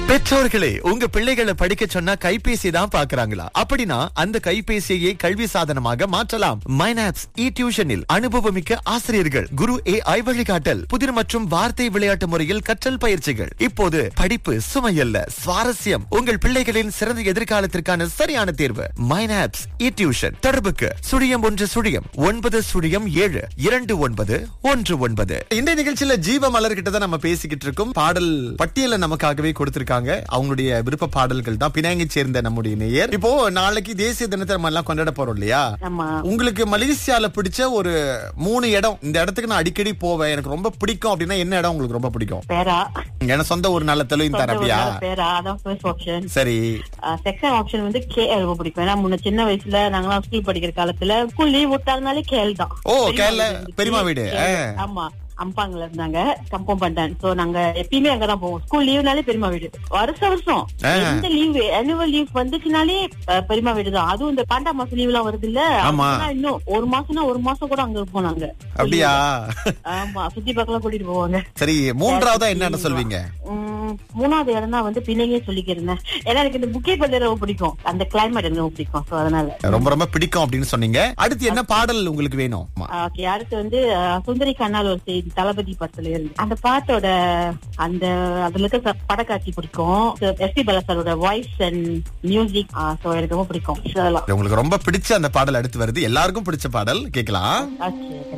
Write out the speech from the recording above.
பெற்றோர்களே உங்க பிள்ளைகளை படிக்க சொன்னா கைபேசி தான் பாக்குறாங்களா அப்படின்னா அந்த கைபேசியை கல்வி சாதனமாக மாற்றலாம் மைனாப்ஸ் இ டியூஷனில் அனுபவமிக்க ஆசிரியர்கள் குரு ஏ ஐ வழிகாட்டல் புதிர் மற்றும் வார்த்தை விளையாட்டு முறையில் கற்றல் பயிற்சிகள் இப்போது படிப்பு சுமையல்ல சுவாரஸ்யம் உங்கள் பிள்ளைகளின் சிறந்த எதிர்காலத்திற்கான சரியான தேர்வு மைனாப்ஸ் இ டியூஷன் தொடர்புக்கு சுழியம் ஒன்று சுழியம் ஒன்பது சுழியம் ஏழு இரண்டு ஒன்பது ஒன்று ஒன்பது இந்த நிகழ்ச்சியில ஜீவ மலர் கிட்ட தான் நம்ம பேசிக்கிட்டு இருக்கோம் பாடல் பட்டியலை நமக்காகவே கொடுத்திருக்காங்க அவங்களுடைய விருப்ப பாடல்கள் தான் பினாங்கை சேர்ந்த நம்முடைய நேயர் இப்போ நாளைக்கு தேசிய தினத்தை நம்ம எல்லாம் கொண்டாட போறோம் இல்லையா ஆமா உங்களுக்கு மலேசியால பிடிச்ச ஒரு மூணு இடம் இந்த இடத்துக்கு நான் அடிக்கடி போவேன் எனக்கு ரொம்ப பிடிக்கும் அப்படின்னா என்ன இடம் உங்களுக்கு ரொம்ப பிடிக்கும் பேரா ஏன்னா சொந்த ஒரு நல்ல தெளிவு தர அப்படியா பேரா அதான் ஃபர்ஸ்ட் ஆப்ஷன் சரி செகண்ட் ஆப்ஷன் வந்து கேஎல் ரொம்ப பிடிக்கும் ஏன்னா முன்ன சின்ன வயசுல நாங்களாம் ஸ்கூல் படிக்கிற காலத்துல ஸ்கூல் லீவ் விட்டாங்கனாலே கேஎல் தான் ஓ, பெரியம்மா கேஎல்ல வீடு இருந்துச்சு. பெரியம்மா வீடு, கேஎல். ஆ. ஆமா அம்பாங்கல இருந்தாங்க கம்பம் பண்டான் சோ நாங்க எப்பயுமே அங்கதான் போவோம் ஸ்கூல் லீவ்னாலே பெரியமா வீடு வருஷ வருஷம் ஆ. எந்த லீவ் ஆனுவல் லீவ் வந்துச்சுனாலே அஹ், பெரியமா வீடு தான் அதுவும் இந்த பாண்டா மாசம் லீவ் எல்லாம் வருது இல்ல ஆமா. இன்னும் ஒரு மாசம்னா ஒரு மாசம் கூட அங்க இருப்போம் நாங்க அப்படியா ஆமா சுத்தி பார்க்கலாம் கூட்டிட்டு போவாங்க சரி மூன்றாவதா என்ன சொல்வீங்க உம், மூணாவது இடம் தான் வந்து பிள்ளைங்க சொல்லிக்கிறேன் ஏன்னா எனக்கு இந்த புக்கே பள்ளி ரொம்ப பிடிக்கும் அந்த கிளைமேட் எனக்கு ரொம்ப பிடிக்கும் சோ அதனால ரொம்ப ரொம்ப பிடிக்கும் அப்படின்னு சொன்னீங்க அடுத்து என்ன பாடல் உங்களுக்கு வேணும் ஆமா. ஓகே அடுத்து வந்து அஹ், சுந்தரி கண்ணால் ஒரு செய்தி தளபதி படத்துல இருந்து அந்த பாட்டோட அந்த அதுல இருக்க ச- படக்காட்சி பிடிக்கும் எஸ் பி பாலசாரோட வாய்ஸ் அண்ட் மியூசிக் சோ எனக்கு ரொம்ப பிடிக்கும் So, அதெல்லாம் உங்களுக்கு ரொம்ப பிடிச்ச அந்த பாடல் அடுத்து வருது எல்லாருக்கும் பிடிச்ச பாடல் கேட்கலாம் ஓகே